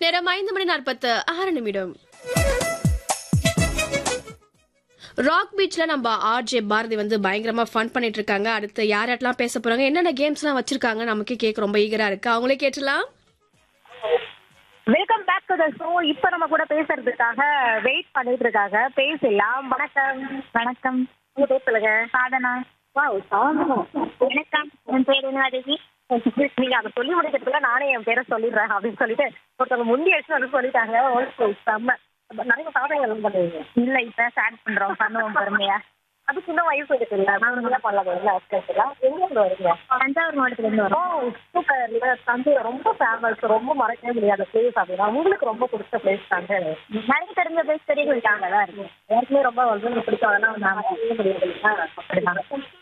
நேரம் ஐந்து மணி நாற்பத்து ஆறு நிமிடம் ராக் பீச்ல நம்ம ஆர்ஜே பாரதி வந்து பயங்கரமா ஃபன் பண்ணிட்டு இருக்காங்க அடுத்து யார் யாரெல்லாம் பேச போறாங்க என்னென்ன கேம்ஸ் எல்லாம் வச்சிருக்காங்க நமக்கு கேட்க ரொம்ப ஈகரா இருக்கு அவங்களே கேட்டலாம் welcome back to the show இப்போ நம்ம கூட பேசுறதுக்காக வெயிட் பண்ணிட்டு இருக்காங்க பேசலாம் வணக்கம் வணக்கம் உங்க பேர் சொல்லுங்க சாதனா வாவ் சாதனா வணக்கம் என் பேர் என்ன அதிசி நீங்க அதை சொல்லி முடிக்கிறதுக்குள்ள நானே என் பேரை சொல்லிடுறேன் அப்படின்னு சொல்லிட்டு ஒருத்தவங்க முந்தி அடிச்சு வந்து சொல்லிட்டாங்க ஓகே செம்ம நிறைய சாதனைகள் பண்ணுவீங்க இல்ல இப்ப ஸ்டார்ட் பண்றோம் பண்ணுவோம் பொறுமையா அதுக்கு இன்னும் வயசு இருக்கு இல்ல நான் என்ன பண்ணலாம் எங்க இருந்து வரீங்க தஞ்சாவூர் மாவட்டத்துல இருந்து வரோம் சூப்பர் இல்ல தஞ்சை ரொம்ப ஃபேமஸ் ரொம்ப மறக்கவே முடியாத பிளேஸ் அப்படின்னா உங்களுக்கு ரொம்ப பிடிச்ச பிளேஸ் தாங்க எனக்கு தெரிஞ்ச பிளேஸ் தெரியல தான் இருக்கு ஏற்கனவே ரொம்ப வந்து பிடிச்சதெல்லாம் நான் செய்ய முடியாது அப்படிதான்